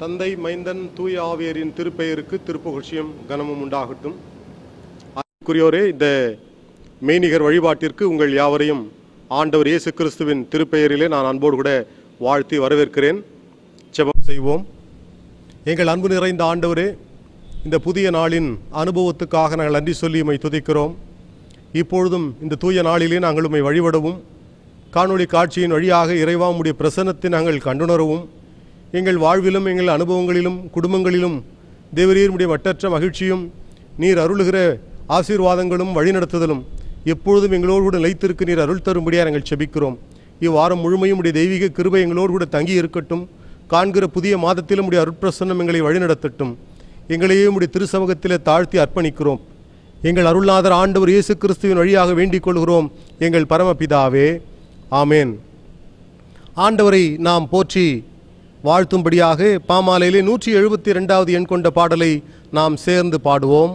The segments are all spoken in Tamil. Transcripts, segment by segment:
தந்தை மைந்தன் தூய ஆவியரின் திருப்பெயருக்கு திருப்புகழ்ச்சியும் கனமும் உண்டாகட்டும் அன்புக்குரியோரே இந்த மெய்நிகர் வழிபாட்டிற்கு உங்கள் யாவரையும் ஆண்டவர் இயேசு கிறிஸ்துவின் திருப்பெயரிலே நான் அன்போடு கூட வாழ்த்தி வரவேற்கிறேன் ஜெபம் செய்வோம் எங்கள் அன்பு நிறைந்த ஆண்டவரே இந்த புதிய நாளின் அனுபவத்துக்காக நாங்கள் நன்றி சொல்லி உம்மை துதிக்கிறோம் இப்பொழுதும் இந்த தூய நாளிலே நாங்கள் உம்மை வழிபடவும் காணொளி காட்சியின் வழியாக இறைவா உம்முடைய பிரசன்னத்தை நாங்கள் கண்டுணரவும் எங்கள் வாழ்விலும் எங்கள் அனுபவங்களிலும் குடும்பங்களிலும் தேவரீருடைய வட்டற்ற மகிழ்ச்சியும் நீர் அருளுகிற ஆசீர்வாதங்களும் வழிநடத்துதலும் எப்பொழுதும் எங்களோடு கூட நிலைத்திருக்கு நீர் அருள் தரும்படியாக நாங்கள் செபிக்கிறோம் இவ்வாரம் முழுமையும் உடைய தெய்வீக கிருபை எங்களோடு கூட தங்கி இருக்கட்டும் காண்கிற புதிய மாதத்திலும் உடைய அருட்பிரசன்னம் எங்களை வழிநடத்தட்டும் எங்களையே உடைய திருசமூகத்திலே தாழ்த்தி அர்ப்பணிக்கிறோம் எங்கள் அருள்நாதர் ஆண்டவர் இயேசு கிறிஸ்துவின் வழியாக வேண்டிக் கொள்கிறோம் எங்கள் பரமபிதாவே ஆமேன் ஆண்டவரை நாம் போற்றி வாழ்த்தும்படியாக பாமாலையிலே நூற்றி எழுபத்தி ரெண்டாவது எண் கொண்ட பாடலை நாம் சேர்ந்து பாடுவோம்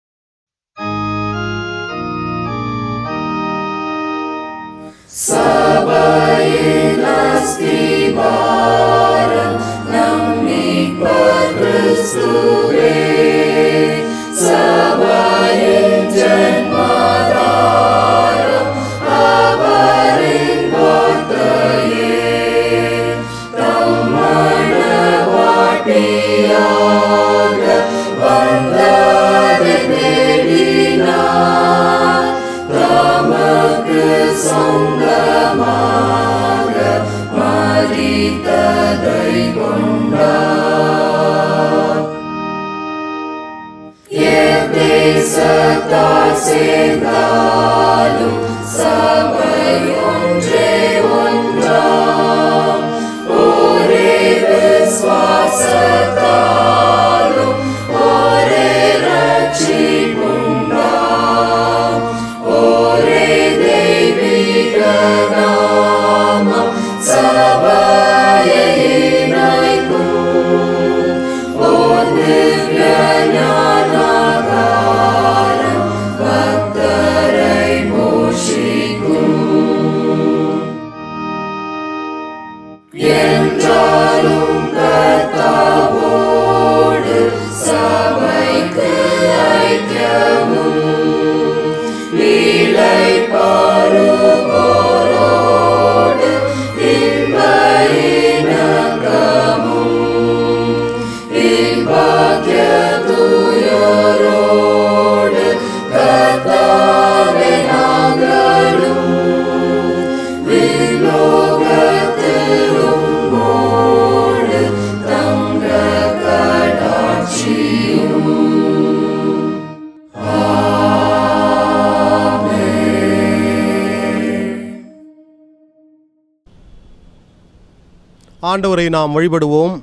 ஆண்டவரை நாம் வழிபடுவோம்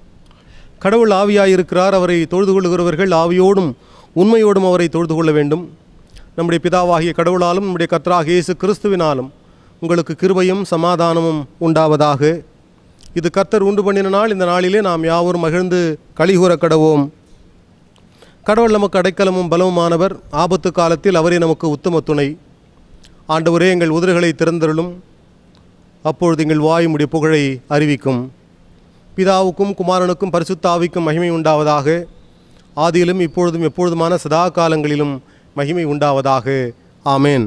கடவுள் ஆவியாயிருக்கிறார் அவரை தொழுது கொள்கிறவர்கள் ஆவியோடும் உண்மையோடும் அவரை தொழுது கொள்ள வேண்டும் நம்முடைய பிதாவாகிய கடவுளாலும் நம்முடைய கர்த்தராகிய இயேசு கிறிஸ்துவினாலும் உங்களுக்கு கிருபையும் சமாதானமும் உண்டாவதாக இது கர்த்தர் உண்டு பண்ணின நாள் இந்த நாளிலே நாம் யாவரும் மகிழ்ந்து கலிகூற கடவோம் கடவுள் நமக்கு அடைக்கலமும் பலமுமானவர் ஆபத்து காலத்தில் அவரே நமக்கு உத்தம துணை ஆண்டவரே எங்கள் உதடுகளை திறந்தருளும் அப்பொழுது எங்கள் வாயுமுடைய புகழை அறிவிக்கும் பிதாவுக்கும் குமாரனுக்கும் பரிசுத்த ஆவிக்கும் மகிமை உண்டாவதாக ஆதியிலும் இப்பொழுதும் எப்பொழுதுமான சதா காலங்களிலும் மகிமை உண்டாவதாக ஆமேன்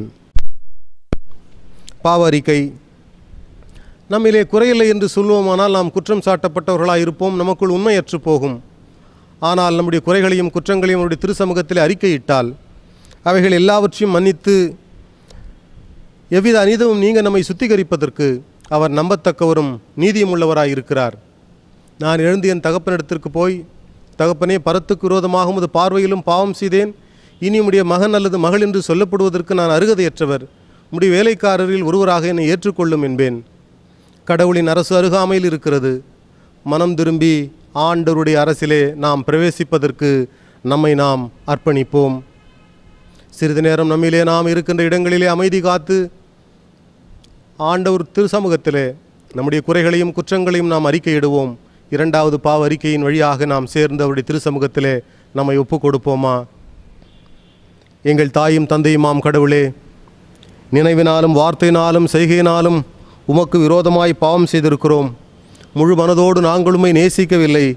பாவ அறிக்கை நம்மிலே குறையில்லை என்று சொல்லுவோமானால் நாம் குற்றம் சாட்டப்பட்டவர்களாக இருப்போம் நமக்குள் உண்மையற்று போகும் ஆனால் நம்முடைய குறைகளையும் குற்றங்களையும் நம்முடைய திருசமூகத்தில் அறிக்கையிட்டால் அவைகள் எல்லாவற்றையும் மன்னித்து எவ்வித அநீதமும் நீங்க நம்மை சுத்திகரிப்பதற்கு அவர் நம்பத்தக்கவரும் நீதியும் உள்ளவராய் இருக்கிறார் நான் எழுந்து என் தகப்பனிடத்திற்கு போய் தகப்பனே பரத்துக்கு விரோதமாக உமது பார்வையிலும் பாவம் செய்தேன் இனி உம்முடைய மகன் அல்லது மகள் என்று சொல்லப்படுவதற்கு நான் அருகதையற்றவர் உம்முடைய வேலைக்காரரில் ஒருவராக என்னை ஏற்றுக்கொள்ளும் என்பேன் கடவுளின் அரசு அருகாமையில் இருக்கிறது மனம் திரும்பி ஆண்டவருடைய அரசிலே நாம் பிரவேசிப்பதற்கு நம்மை நாம் அர்ப்பணிப்போம் சிறிது நேரம் நம்மிலே நாம் இருக்கின்ற இடங்களிலே அமைதி காத்து ஆண்டவர் திருசமூகத்திலே நம்முடைய குறைகளையும் குற்றங்களையும் நாம் அறிக்கையிடுவோம் இரண்டாவது பாவ அறிக்கையின் வழியாக நாம் சேர்ந்து அவருடைய திருசமூகத்திலே நம்மை ஒப்பு கொடுப்போமா எங்கள் தாயும் தந்தையுமாம் கடவுளே நினைவினாலும் வார்த்தையினாலும் செய்கையினாலும் உமக்கு விரோதமாய் பாவம் செய்திருக்கிறோம் முழு மனதோடு நாங்களுமை நேசிக்கவில்லை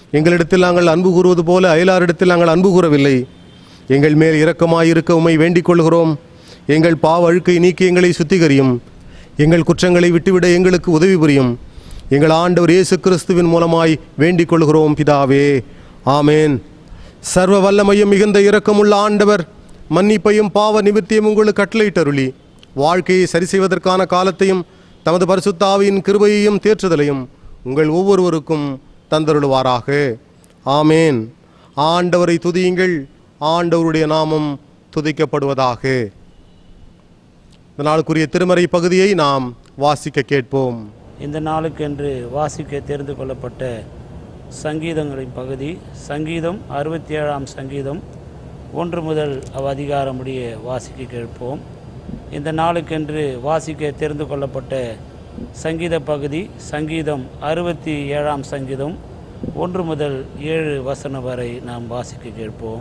எங்களிடத்தில் நாங்கள் அன்பு கூறுவது போல அயலாரிடத்தில் நாங்கள் அன்பு கூறவில்லை எங்கள் மேல் இரக்கமாயிருக்க உம்மை வேண்டிக் கொள்கிறோம் எங்கள் பாவ அழுக்கை நீக்கி எங்களை சுத்திகரியும் எங்கள் குற்றங்களை விட்டுவிட எங்களுக்கு உதவி புரியும் எங்கள் ஆண்டவர் இயேசு கிறிஸ்துவின் மூலமாய் வேண்டிக் கொள்கிறோம் பிதாவே ஆமேன் சர்வ வல்லமையும் மிகுந்த இரக்கமுள்ள ஆண்டவர் மன்னிப்பையும் பாவ நிமித்தியும் உங்களுக்கு கட்டளையிட்டருளி வாழ்க்கையை சரி செய்வதற்கான காலத்தையும் தமது பரிசுத்தாவியின் கிருபையையும் தேற்றுதலையும் உங்கள் ஒவ்வொருவருக்கும் தந்தருளுவாராக ஆமேன் ஆண்டவரை துதியுங்கள் ஆண்டவருடைய நாமம் துதிக்கப்படுவதாக இந்த நாளுக்குரிய திருமறை பகுதியை நாம் வாசிக்க கேட்போம் இந்த நாளுக்கென்று வாசிக்க தெரிந்து கொள்ளப்பட்ட சங்கீதங்களின் பகுதி சங்கீதம் அறுபத்தி ஏழாம் சங்கீதம் ஒன்று முதல் அவ் அதிகாரம் முடிய வாசிக்க கேட்போம் இந்த நாளுக்கென்று வாசிக்க தெரிந்து கொள்ளப்பட்ட சங்கீத பகுதி சங்கீதம் அறுபத்தி ஏழாம் சங்கீதம் ஒன்று முதல் ஏழு வசனம் வரை நாம் வாசிக்க கேட்போம்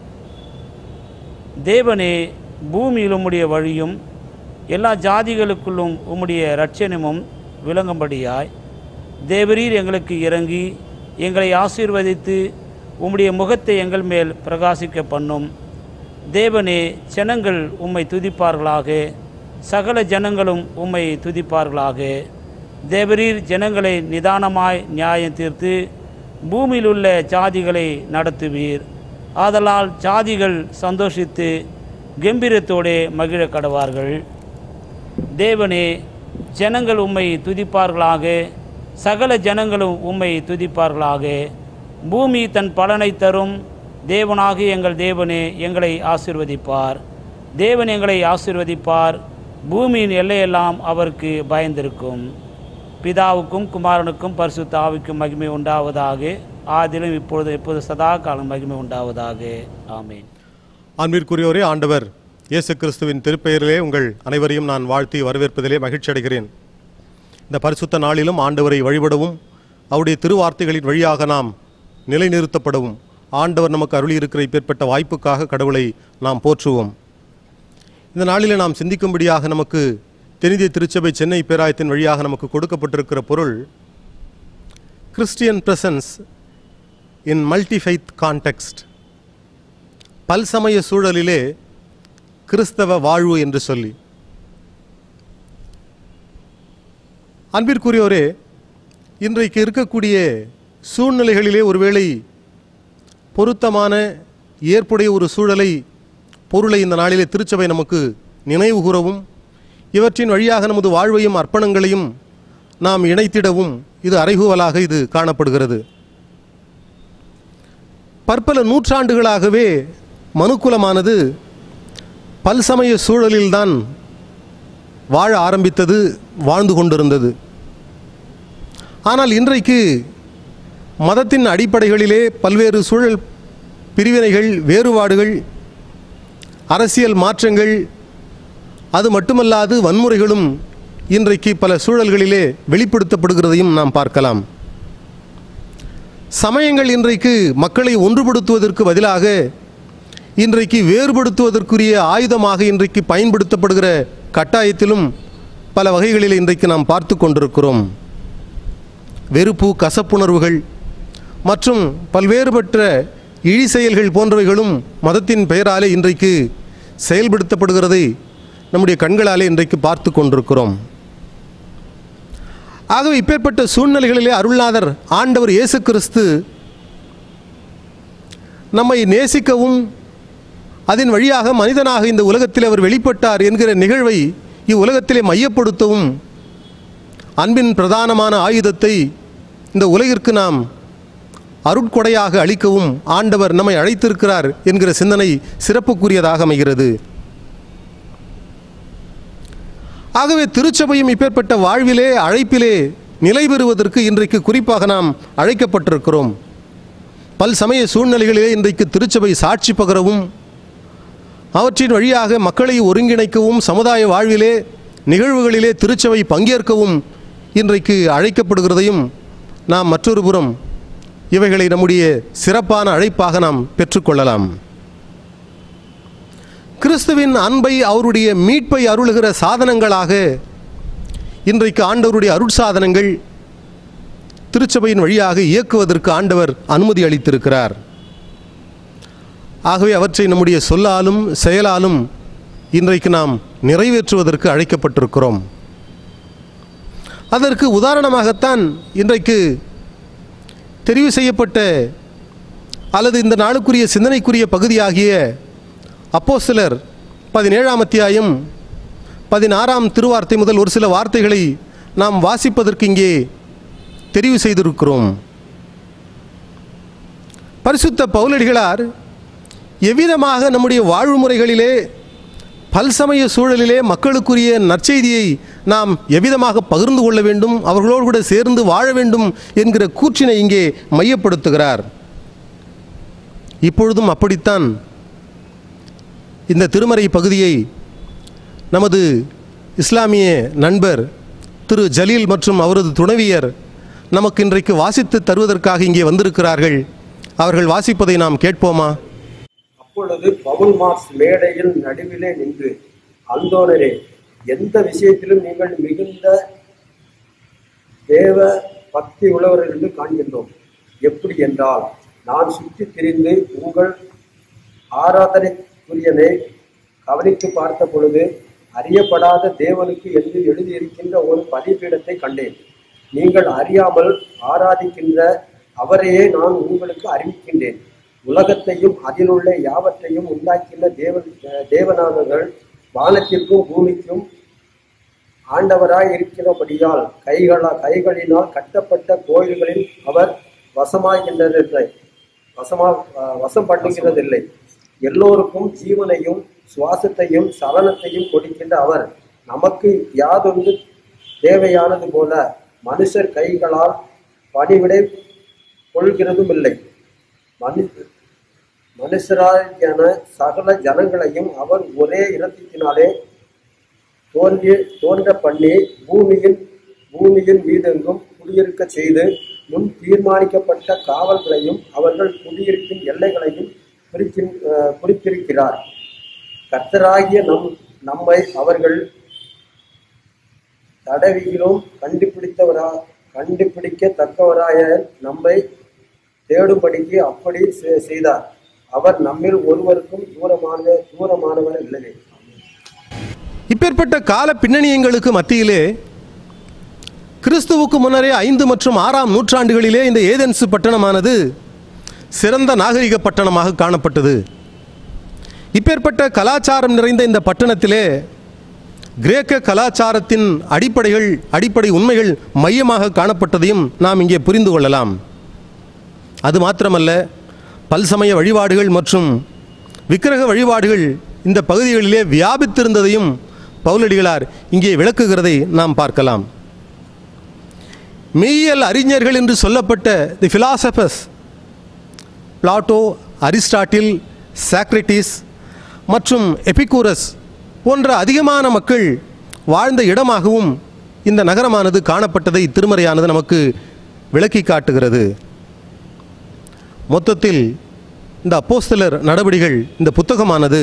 தேவனே பூமியில் உம்முடைய வழியும் எல்லா ஜாதிகளுக்குள்ளும் உம்முடைய இரட்சணமும் விளங்கும்படியாய் தேவரீர் எங்களுக்கு இறங்கி எங்களை ஆசீர்வதித்து உம்முடைய முகத்தை எங்கள் மேல் பிரகாசிக்க பண்ணும் தேவனே ஜனங்கள் உம்மை துதிப்பார்களாக சகல ஜனங்களும் உம்மை துதிப்பார்களாக தேவரீர் ஜனங்களை நிதானமாய் நியாயம் தீர்த்து பூமியில் உள்ள ஜாதிகளை நடத்துவீர் ஆதலால் ஜாதிகள் சந்தோஷித்து கம்பீரத்தோடே மகிழ கடவார்கள் தேவனே ஜனங்கள் உம்மை துதிப்பார்களாக சகல ஜனங்களும் உம்மை துதிப்பார்களாக பூமி தன் பலனை தரும் தேவனாகி எங்கள் தேவனே எங்களை ஆசிர்வதிப்பார் தேவன் எங்களை ஆசிர்வதிப்பார் பூமியின் எல்லையெல்லாம் அவருக்கு பயந்திருக்கும் பிதாவுக்கும் குமாரனுக்கும் பரிசுத்த ஆவிக்கும் மகிமை உண்டாவதாக ஆதிலும் இப்பொழுது எப்போது சதா காலம் மகிமை உண்டாவதாக ஆமென் அன்பிற்குரியோரே ஆண்டவர் இயேசு கிறிஸ்துவின் திருப்பெயரிலே உங்கள் அனைவரையும் நான் வாழ்த்தி வரவேற்பதிலே மகிழ்ச்சி அடைகிறேன் இந்த பரிசுத்த நாளிலும் ஆண்டவரை வழிபடவும் அவருடைய திருவார்த்தைகளின் வழியாக நாம் நிலைநிறுத்தப்படவும் ஆண்டவர் நமக்கு அருளியிருக்கிற இப்பேற்பட்ட வாய்ப்புக்காக கடவுளை நாம் போற்றுவோம் இந்த நாளிலே நாம் சிந்திக்கும்படியாக நமக்கு தெனிதிய திருச்சபை சென்னை பேராயத்தின் வழியாக நமக்கு கொடுக்கப்பட்டிருக்கிற பொருள் Christian presence in multifaith context பல்சமய சூழலிலே கிறிஸ்தவ வாழ்வு என்று சொல்லி அன்பிற்குரியோரே இன்றைக்கு இருக்கக்கூடிய சூழ்நிலைகளிலே ஒருவேளை பொருத்தமான ஏற்புடைய ஒரு சூழலை பொருளை இந்த நாளிலே திருச்சபை நமக்கு நினைவு கூறவும் இவற்றின் வழியாக நமது வாழ்வையும் அர்ப்பணங்களையும் நாம் இணைத்திடவும் இது அறைகூவலாக இது காணப்படுகிறது பற்பல நூற்றாண்டுகளாகவே மனுக்குலமானது பல்சமய சூழலில்தான் வாழ ஆரம்பித்தது வாழ்ந்து கொண்டிருந்தது ஆனால் இன்றைக்கு மதத்தின் அடிப்படைகளிலே பல்வேறு சூழல் பிரிவினைகள் வேறுபாடுகள் அரசியல் மாற்றங்கள் அது மட்டுமல்லாது வன்முறைகளும் இன்றைக்கு பல சூழல்களிலே வெளிப்படுத்தப்படுகிறதையும் நாம் பார்க்கலாம் சமயங்கள் இன்றைக்கு மக்களை ஒன்றுபடுத்துவதற்கு பதிலாக இன்றைக்கு வேறுபடுத்துவதற்குரிய ஆயுதமாக இன்றைக்கு பயன்படுத்தப்படுகிற கட்டாயத்திலும் பல வகைகளில் இன்றைக்கு நாம் பார்த்து கொண்டிருக்கிறோம் வெறுப்பு கசப்புணர்வுகள் மற்றும் பல்வேறுபட்ட இழி செயல்கள் போன்றவைகளும் மதத்தின் பெயராலே இன்றைக்கு செயல்படுத்தப்படுகிறதை நம்முடைய கண்களாலே இன்றைக்கு பார்த்து கொண்டிருக்கிறோம் ஆகவே இப்பேற்பட்ட சூழ்நிலைகளிலே அருள்நாதர் ஆண்டவர் இயேசு கிறிஸ்து நம்மை நேசிக்கவும் அதன் வழியாக மனிதனாக இந்த உலகத்தில் அவர் வெளிப்பட்டார் என்கிற நிகழ்வை இவ்வுலகத்திலே மையப்படுத்தவும் அன்பின் பிரதானமான ஆயுதத்தை இந்த உலகிற்கு நாம் அருட்கொடையாக அளிக்கவும் ஆண்டவர் நம்மை அழைத்திருக்கிறார் என்கிற சிந்தனை சிறப்புக்குரியதாக அமைகிறது ஆகவே திருச்சபையும் இப்பேற்பட்ட வாழ்விலே அழைப்பிலே நிலை பெறுவதற்கு இன்றைக்கு குறிப்பாக நாம் அழைக்கப்பட்டிருக்கிறோம் பல் சமய சூழ்நிலைகளிலே இன்றைக்கு திருச்சபை சாட்சி பகரவும் அவற்றின் வழியாக மக்களை ஒருங்கிணைக்கவும் சமுதாய வாழ்விலே நிகழ்வுகளிலே திருச்சபை பங்கேற்கவும் இன்றைக்கு அழைக்கப்படுகிறதையும் நாம் மற்றொரு புறம் இவைகளை நம்முடைய சிறப்பான அழைப்பாக நாம் பெற்றுக்கொள்ளலாம் கிறிஸ்துவின் அன்பை அவருடைய மீட்பை அருளுகிற சாதனங்களாக இன்றைக்கு ஆண்டவருடைய அருட்சாதனங்கள் திருச்சபையின் வழியாக இயக்குவதற்கு ஆண்டவர் அனுமதி அளித்திருக்கிறார் ஆகவே அவற்றை நம்முடைய சொல்லாலும் செயலாலும் இன்றைக்கு நாம் நிறைவேற்றுவதற்கு அழைக்கப்பட்டிருக்கிறோம் அதற்கு உதாரணமாகத்தான் இன்றைக்கு தெரிவு செய்யப்பட்ட அல்லது இந்த நாளுக்குரிய சிந்தனைக்குரிய பகுதியாகிய அப்போஸ்தலர் பதினேழாம் அத்தியாயம் பதினாறாம் திருவார்த்தை முதல் ஒரு சில வார்த்தைகளை நாம் வாசிப்பதற்கு இங்கே தெரிவு செய்திருக்கிறோம் பரிசுத்த பவுலடிகளார் எவ்விதமாக நம்முடைய வாழ்வு முறைகளிலே பல்சமய சூழலிலே மக்களுக்குரிய நற்செய்தியை நாம் எவ்விதமாக பகிர்ந்து கொள்ள வேண்டும் அவர்களோடு கூட சேர்ந்து வாழ வேண்டும் என்கிற கூற்றினை இங்கே மையப்படுத்துகிறார் இப்பொழுதும் அப்படித்தான் இந்த திருமறை பகுதியை நமது இஸ்லாமிய நண்பர் திரு ஜலீல் மற்றும் அவரது துணைவியர் நமக்கு இன்றைக்கு வாசித்து தருவதற்காக இங்கே வந்திருக்கிறார்கள் அவர்கள் வாசிப்பதை நாம் கேட்போமா அப்பொழுது பவுல் மார்க்ஸ் மேடையில் நடுவிலே நின்று அந்தோனரே எந்த விஷயத்திலும் நீங்கள் மிகுந்த தேவ பக்தி உள்ளவர்கள் என்று காண்கின்றோம் எப்படி என்றால் நான் சுற்றி திரிந்து உங்கள் ஆராதனைக்குரியனை கவனித்து பார்த்த பொழுது அறியப்படாத தேவனுக்கு என்று எழுதியிருக்கின்ற ஒரு பலிபீடத்தை கண்டேன் நீங்கள் அறியாமல் ஆராதிக்கின்ற அவரையே நான் உங்களுக்கு அறிவிக்கின்றேன் உலகத்தையும் அதிலுள்ள யாவற்றையும் உண்டாக்கின தேவன் தேவனானவர்கள் வானத்திற்கும் பூமிக்கும் ஆண்டவராய் இருக்கிறபடியால் கைகளா கைகளினால் கட்டப்பட்ட கோயில்களில் அவர் வசமாகின்றதில்லை வசமா அஹ், வசம் பண்ணுகிறதில்லை எல்லோருக்கும் ஜீவனையும் சுவாசத்தையும் சலனத்தையும் கொடுக்கின்ற அவர் நமக்கு யாதொன்று தேவையானது போல மனுஷர் கைகளால் பணிவிடை கொள்கிறதும் இல்லை மனு மனுஷரான சகல ஜனங்களையும் அவர் ஒரே இரத்தத்தினாலே தோன்றி தோன்ற பண்ணி பூமியின் பூமியின் மீதெங்கும் குடியிருக்க செய்து முன் தீர்மானிக்கப்பட்ட காவல்களையும் அவர்கள் குடியிருக்கும் எல்லைகளையும் குறிக்கின் அஹ், குறித்திருக்கிறார் கர்த்தராகிய நம் நம்மை அவர்கள் தடவியிலும் கண்டுபிடித்தவரா கண்டுபிடிக்கத்தக்கவராய நம்மை தேடும்படிக்கு அப்படி செ- செய்தார் அவர் நம்மில் ஒருவருக்கும் தூரமான தூரமானவர் இல்லவே இப்பேற்பட்ட கால பின்னணியங்களுக்கு மத்தியிலே கிறிஸ்துவுக்கு முன்னரே ஐந்து மற்றும் ஆறாம் நூற்றாண்டுகளிலே இந்த ஏதென்சு பட்டணமானது சிறந்த நாகரிக பட்டணமாக காணப்பட்டது இப்பேற்பட்ட கலாச்சாரம் நிறைந்த இந்த பட்டணத்திலே கிரேக்க கலாச்சாரத்தின் அடிப்படைகள் அடிப்படை உண்மைகள் மையமாக காணப்பட்டதையும் நாம் இங்கே புரிந்து கொள்ளலாம் அது மாத்திரமல்ல பல்சமய வழிபாடுகள் மற்றும் விக்கிரக வழிபாடுகள் இந்த பகுதிகளிலே வியாபித்திருந்ததையும் பவுலடிகளார் இங்கே விளக்குகிறதை நாம் பார்க்கலாம் மெய்யியல் அறிஞர்கள் என்று சொல்லப்பட்ட the philosophers Plato Aristotle Socrates மற்றும் எபிகூரஸ் போன்ற அதிகமான மக்கள் வாழ்ந்த இடமாகவும் இந்த நகரமானது காணப்பட்டதை திருமறையானது நமக்கு விளக்கி காட்டுகிறது மொத்தத்தில் இந்த அப்போஸ்தலர் நடவடிகள் இந்த புத்தகமானது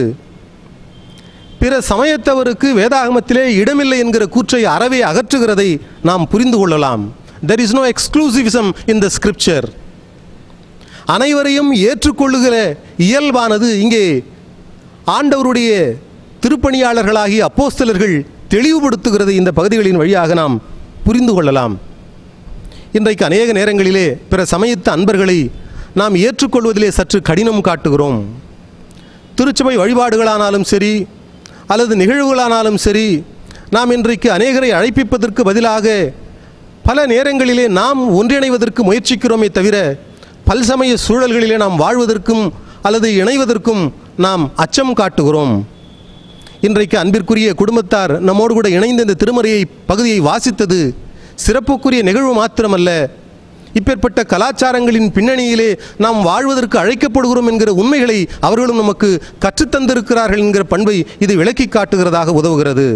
பிற சமயத்தவருக்கு வேதாகமத்திலே இடமில்லை என்கிற கூற்றை அறவே அகற்றுகிறதை நாம் புரிந்து கொள்ளலாம் there is no exclusivism in the scripture அனைவரையும் ஏற்றுக்கொள்ளுகிற இயல்பானது இங்கே ஆண்டவருடைய திருப்பணியாளர்களாகிய அப்போஸ்தலர்கள் தெளிவுபடுத்துகிறது இந்த பகுதிகளின் வழியாக நாம் புரிந்து கொள்ளலாம் இன்றைக்கு அநேக நேரங்களிலே பிற சமயத்து அன்பர்களை நாம் ஏற்றுக்கொள்வதிலே சற்று கடினம் காட்டுகிறோம் திருச்சபை வழிபாடுகளானாலும் சரி அல்லது நிகழ்வுகளானாலும் சரி நாம் இன்றைக்கு அநேகரை அழைப்பிப்பதற்கு பதிலாக பல நேரங்களிலே நாம் ஒன்றிணைவதற்கு முயற்சிக்கிறோமே தவிர பல்சமய சூழல்களிலே நாம் வாழ்வதற்கும் அல்லது இணைவதற்கும் நாம் அச்சம் காட்டுகிறோம் இன்றைக்கு அன்பிற்குரிய குடும்பத்தார் நம்மோடு கூட இணைந்த இந்த திருமறையை பகுதியை வாசித்தது சிறப்புக்குரிய நிகழ்வு மாத்திரமல்ல இப்பேற்பட்ட கலாச்சாரங்களின் பின்னணியிலே நாம் வாழ்வதற்கு அழைக்கப்படுகிறோம் என்கிற உண்மைகளை அவர்களும் நமக்கு கற்றுத்தந்திருக்கிறார்கள் என்கிற பண்பை இது விளக்கி காட்டுகிறதாக உதவுகிறது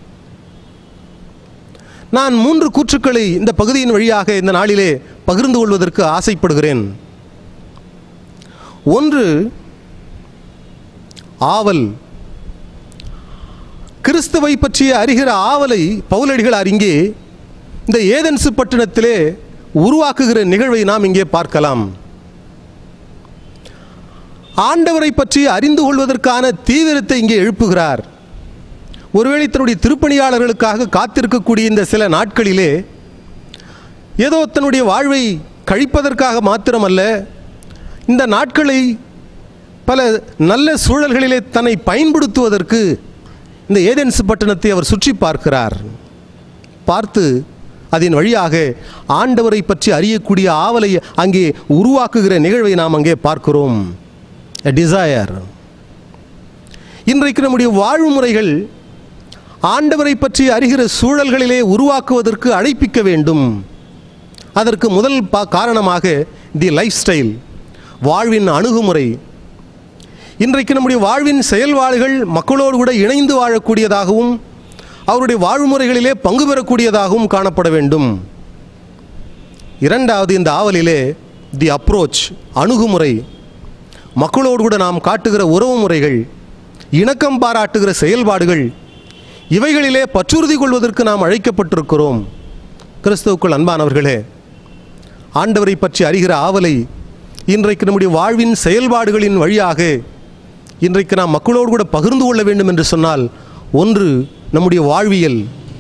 நான் மூன்று கூற்றுக்களை இந்த பகுதியின் வழியாக இந்த நாளிலே பகிர்ந்து கொள்வதற்கு ஆசைப்படுகிறேன் ஒன்று ஆவல் கிறிஸ்துவை பற்றிய அறிகிற ஆவலை பவுலடிகளார் இங்கே இந்த ஏதென்சு பட்டணத்திலே உருவாக்குகிற நிகழ்வை நாம் இங்கே பார்க்கலாம் ஆண்டவரை பற்றி அறிந்து கொள்வதற்கான தீவிரத்தை இங்கே எழுப்புகிறார் ஒருவேளை தன்னுடைய திருப்பணியாளர்களுக்காக காத்திருக்கக்கூடிய இந்த சில நாட்களிலே ஏதோ தன்னுடைய வாழ்வை கழிப்பதற்காக மாத்திரமல்ல இந்த நாட்களை பல நல்ல சூழல்களிலே தன்னை பயன்படுத்துவதற்கு இந்த ஏதென்ஸ் பட்டணத்தை அவர் சுற்றி பார்க்கிறார் பார்த்து அதன் வழியாக ஆண்டவரை பற்றி அறியக்கூடிய ஆவலை அங்கே உருவாக்குகிற நிகழ்வை நாம் அங்கே பார்க்கிறோம் எ டிசையர் இன்றைக்கு நம்முடைய வாழ்முறைகள் ஆண்டவரை பற்றி அறிகிற சூழல்களிலே உருவாக்குவதற்கு அழைப்பிக்க வேண்டும் அதற்கு முதல் பா காரணமாக தி லைஃப் ஸ்டைல் வாழ்வின் அணுகுமுறை இன்றைக்கு நம்முடைய வாழ்வின் செயல்பாடுகள் மக்களோடு கூட இணைந்து வாழக்கூடியதாகவும் அவருடைய வாழ்முறைகளிலே பங்கு பெறக்கூடியதாகவும் காணப்பட வேண்டும் இரண்டாவது இந்த ஆவலிலே தி அப்ரோச் அணுகுமுறை மக்களோடு கூட நாம் காட்டுகிற உறவு முறைகள் இணக்கம் பாராட்டுகிற செயல்பாடுகள் இவைகளிலே பற்றுறுதி கொள்வதற்கு நாம் அழைக்கப்பட்டிருக்கிறோம் கிறிஸ்துவுக்குள் அன்பானவர்களே ஆண்டவரை பற்றி அறிகிற ஆவலை இன்றைக்கு நம்முடைய வாழ்வின் செயல்பாடுகளின் வழியாக இன்றைக்கு நாம் மக்களோடு கூட பகிர்ந்து கொள்ள வேண்டும் என்று சொன்னால் ஒன்று நம்முடைய வாழ்வியல்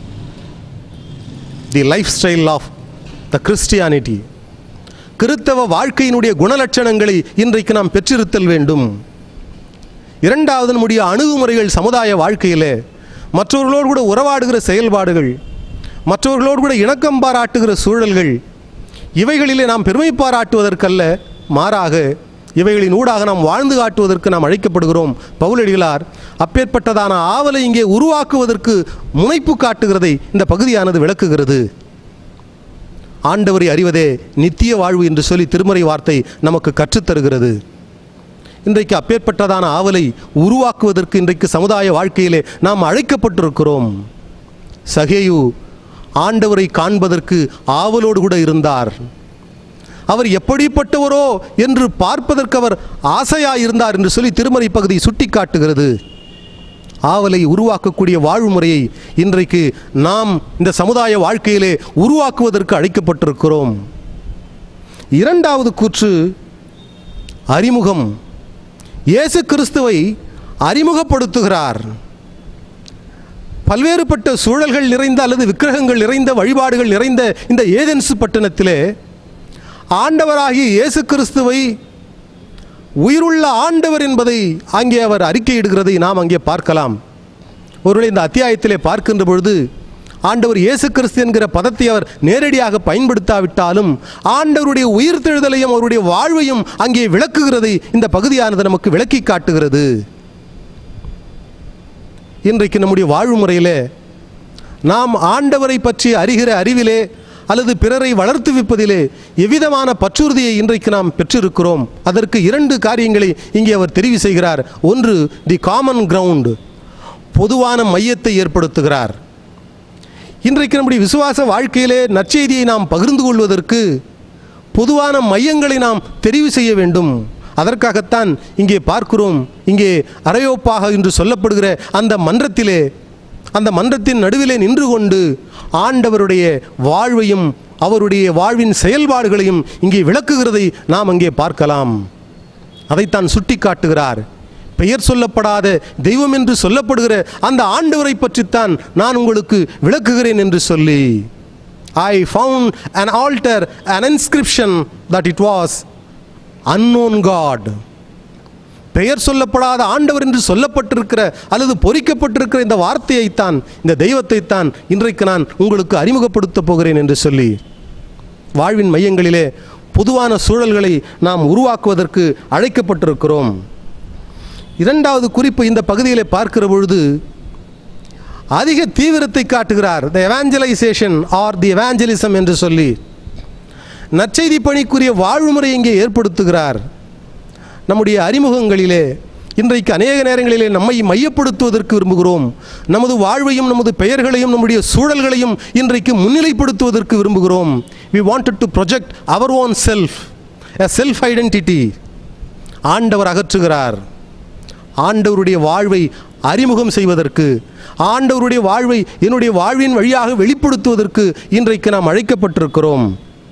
the lifestyle of the Christianity கிறித்தவ வாழ்க்கையினுடைய குணலட்சணங்களை இன்றைக்கு நாம் பெற்றிருத்தல் வேண்டும் இரண்டாவது நம்முடைய அணுகுமுறைகள் சமுதாய வாழ்க்கையிலே மற்றவர்களோடு கூட உறவாடுகிற செயல்பாடுகள் மற்றவர்களோடு கூட இணக்கம் பாராட்டுகிற சூழல்கள் இவைகளிலே நாம் பெருமை பாராட்டுவதற்கல்ல மாறாக இவைகளின் ஊடாக நாம் வாழ்ந்து காட்டுவதற்கு நாம் அழைக்கப்படுகிறோம் பவுலடிகளார் அப்பேற்பட்டதான ஆவலை இங்கே உருவாக்குவதற்கு முனைப்பு காட்டுகிறதை இந்த பகுதியானது விளக்குகிறது ஆண்டவரை அறிவதே நித்திய வாழ்வு என்று சொல்லி திருமறை வார்த்தை நமக்கு கற்றுத்தருகிறது இன்றைக்கு அப்பேற்பட்டதான ஆவலை உருவாக்குவதற்கு இன்றைக்கு சமுதாய வாழ்க்கையிலே நாம் அழைக்கப்பட்டிருக்கிறோம் சகேயு ஆண்டவரை காண்பதற்கு ஆவலோடு கூட இருந்தார் அவர் எப்படிப்பட்டவரோ என்று பார்ப்பதற்கு அவர் ஆசையாயிருந்தார் என்று சொல்லி திருமறை பகுதி சுட்டிக்காட்டுகிறது ஆவலை உருவாக்கக்கூடிய வாழ்முறையை இன்றைக்கு நாம் இந்த சமுதாய வாழ்க்கையிலே உருவாக்குவதற்கு அழைக்கப்பட்டிருக்கிறோம் இரண்டாவது கூற்று அறிமுகம் இயேசு கிறிஸ்துவை அறிமுகப்படுத்துகிறார் பல்வேறுபட்ட சூழல்கள் நிறைந்த அல்லது விக்கிரகங்கள் நிறைந்த வழிபாடுகள் நிறைந்த இந்த ஏதென்ஸ் பட்டணத்திலே ஆண்டவராகிய இயேசு கிறிஸ்துவை உயிருள்ள ஆண்டவர் என்பதை அங்கே அவர் அறிக்கையிடுகிறதை நாம் அங்கே பார்க்கலாம் ஒருவேளை இந்த அத்தியாயத்திலே பார்க்கின்ற பொழுது ஆண்டவர் இயேசு கிறிஸ்து என்கிற பதத்தை அவர் நேரடியாக பயன்படுத்தாவிட்டாலும் ஆண்டவருடைய உயிர்த்தெழுதலையும் அவருடைய வாழ்வையும் அங்கே விளக்குகிறதை இந்த பகுதியானது நமக்கு விளக்கி காட்டுகிறது இன்றைக்கு நம்முடைய வாழ்வு முறையிலே நாம் ஆண்டவரை பற்றி அறிகிற அறிவிலே அல்லது பிறரை வளர்த்துவிப்பதிலே எவ்விதமான பற்றுறுதியை இன்றைக்கு நாம் பெற்றிருக்கிறோம் அதற்கு இரண்டு காரியங்களை இங்கே அவர் தெரிவு செய்கிறார் ஒன்று தி காமன் கிரவுண்ட் பொதுவான மையத்தை ஏற்படுத்துகிறார் இன்றைக்கு நம்முடைய விசுவாச வாழ்க்கையிலே நற்செய்தியை நாம் பகிர்ந்து கொள்வதற்கு பொதுவான மையங்களை நாம் தெரிவு செய்ய வேண்டும் அதற்காகத்தான் இங்கே பார்க்கிறோம் இங்கே அரையோப்பாக என்று சொல்லப்படுகிற அந்த மன்றத்திலே அந்த மன்றத்தின் நடுவிலே நின்று கொண்டு ஆண்டவருடைய வாழ்வையும் அவருடைய வாழ்வின் செயல்பாடுகளையும் இங்கே விளக்குகிறதை நாம் அங்கே பார்க்கலாம் அதைத்தான் சுட்டி காட்டுகிறார் பெயர் சொல்லப்படாத தெய்வம் என்று சொல்லப்படுகிற அந்த ஆண்டவரை பற்றித்தான் நான் உங்களுக்கு விளக்குகிறேன் என்று சொல்லி I found an altar an inscription that it was unknown God பெயர் சொல்லப்படாத ஆண்டவர் என்று சொல்லப்பட்டிருக்கிற அல்லது பொறிக்கப்பட்டிருக்கிற இந்த வார்த்தையைத்தான் இந்த தெய்வத்தைத்தான் இன்றைக்கு நான் உங்களுக்கு அறிமுகப்படுத்தப் போகிறேன் என்று சொல்லி வாழ்வின் மையங்களிலே பொதுவான சூழல்களை நாம் உருவாக்குவதற்கு அழைக்கப்பட்டிருக்கிறோம் இரண்டாவது குறிப்பு இந்த பகுதியிலே பார்க்கிற பொழுது அதிக தீவிரத்தை காட்டுகிறார் the evangelization or the evangelism என்று சொல்லி நற்செய்தி பணிக்குரிய வாழ்முறை இங்கே ஏற்படுத்துகிறார் நம்முடைய அறிமுகங்களிலே இன்றைக்கு அநேக நேரங்களிலே நம்மை மையப்படுத்துவதற்கு விரும்புகிறோம் நமது வாழ்வையும் நமது பெயர்களையும் நம்முடைய சூழல்களையும் இன்றைக்கு முன்னிலைப்படுத்துவதற்கு விரும்புகிறோம் we wanted to project our own self a self identity ஆண்டவர் அகற்றுகிறார் ஆண்டவருடைய வாழ்வை அறிமுகம் செய்வதற்கு ஆண்டவருடைய வாழ்வை என்னுடைய வாழ்வின் வழியாக வெளிப்படுத்துவதற்கு இன்றைக்கு நாம் அழைக்கப்பட்டிருக்கிறோம்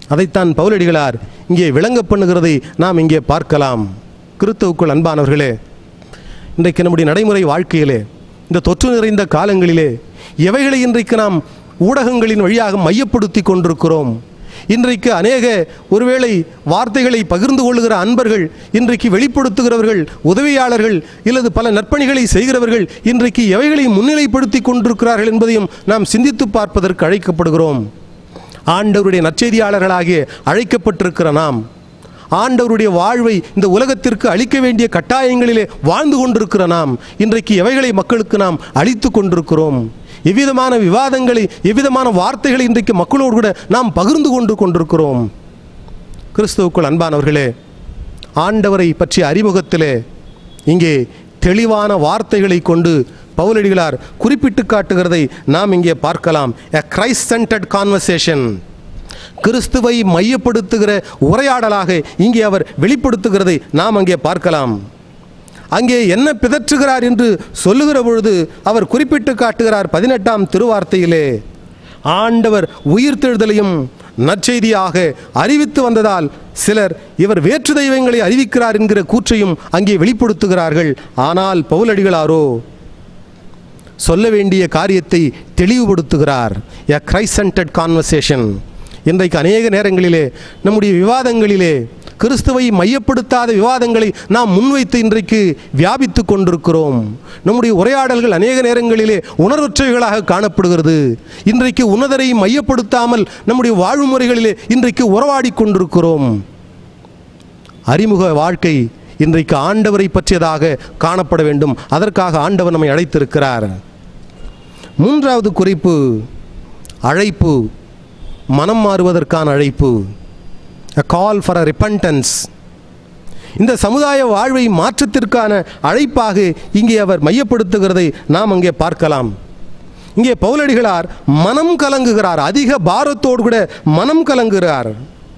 அதைத்தான் பவுலடிகளார் இங்கே விளங்க பண்ணுகிறதை நாம் இங்கே பார்க்கலாம் கிறிஸ்துவுக்குள் அன்பானவர்களே இன்றைக்கு நம்முடைய நடைமுறை வாழ்க்கையிலே இந்த தொற்று நிறைந்த காலங்களிலே எவைகளை இன்றைக்கு நாம் ஊடகங்களின் வழியாக மையப்படுத்தி கொண்டிருக்கிறோம் இன்றைக்கு அநேக ஒருவேளை வார்த்தைகளை பகிர்ந்து கொள்ளுகிற அன்பர்கள் இன்றைக்கு வெளிப்படுத்துகிறவர்கள் உதவியாளர்கள் இல்லது பல நற்பணிகளை செய்கிறவர்கள் இன்றைக்கு எவைகளை முன்னிலைப்படுத்தி கொண்டிருக்கிறார்கள் என்பதையும் நாம் சிந்தித்து பார்ப்பதற்கு அழைக்கப்படுகிறோம் ஆண்டவருடைய நற்செய்தியாளர்களாகிய அழைக்கப்பட்டிருக்கிற நாம் ஆண்டவருடைய வாழ்வை இந்த உலகத்திற்கு அளிக்க வேண்டிய கட்டாயங்களிலே வாழ்ந்து கொண்டிருக்கிற நாம் இன்றைக்கு எவைகளை மக்களுக்கு நாம் அளித்து கொண்டிருக்கிறோம் எவ்விதமான விவாதங்களை எவ்விதமான வார்த்தைகளை இன்றைக்கு மக்களோடு கூட நாம் பகிர்ந்து கொண்டு கொண்டிருக்கிறோம் கிறிஸ்துவுக்குள் அன்பானவர்களே ஆண்டவரை பற்றிய அறிமுகத்திலே இங்கே தெளிவான வார்த்தைகளை கொண்டு பவுலடிகளார் குறிப்பிட்டு காட்டுகிறதை நாம் இங்கே பார்க்கலாம் எ கிரைஸ்ட் சென்டர்ட் கான்வர்சேஷன் கிறிஸ்துவை மையப்படுத்துகிற உரையாடலாக இங்கே அவர் வெளிப்படுத்துகிறதை நாம் அங்கே பார்க்கலாம் அங்கே என்ன பிதற்றுகிறார் என்று சொல்லுகிற பொழுது அவர் குறிப்பிட்டு காட்டுகிறார் பதினெட்டாம் திருவார்த்தையிலே ஆண்டவர் உயிர்த்தெழுதலையும் நற்செய்தியாக அறிவித்து வந்ததால் சிலர் இவர் வேற்று தெய்வங்களை அறிவிக்கிறார் என்கிற கூற்றையும் அங்கே வெளிப்படுத்துகிறார்கள் ஆனால் பவுலடிகளாரோ சொல்ல வேண்டிய காரியத்தை தெளிவுபடுத்துகிறார் எ கிரைஸ்ட் சென்டர்ட் கான்வர்சேஷன் இன்றைக்கு அநேக நேரங்களிலே நம்முடைய விவாதங்களிலே கிறிஸ்துவை மையப்படுத்தாத விவாதங்களை நாம் முன்வைத்து இன்றைக்கு வியாபித்து கொண்டிருக்கிறோம் நம்முடைய உரையாடல்கள் அநேக நேரங்களிலே உணர்வற்றவைகளாக காணப்படுகிறது இன்றைக்கு உன்னதரை மையப்படுத்தாமல் நம்முடைய வாழ்வுமுறைகளிலே இன்றைக்கு உறவாடி கொண்டிருக்கிறோம் அறிமுக வாழ்க்கை இன்றைக்கு ஆண்டவரை பற்றியதாக காணப்பட வேண்டும் அதற்காக ஆண்டவர் நம்மை அழைத்திருக்கிறார் மூன்றாவது குறிப்பு அழைப்பு மனம் மாறுவதற்கான அழைப்பு a call for a repentance இந்த சமுதாய வாழ்வை மாற்றத்திற்கான அழைப்பாக இங்கே அவர் மையப்படுத்துகிறதை நாம் அங்கே பார்க்கலாம் இங்கே பவுலடிகளார் மனம் கலங்குகிறார் அதிக பாரத்தோடு கூட மனம் கலங்குகிறார்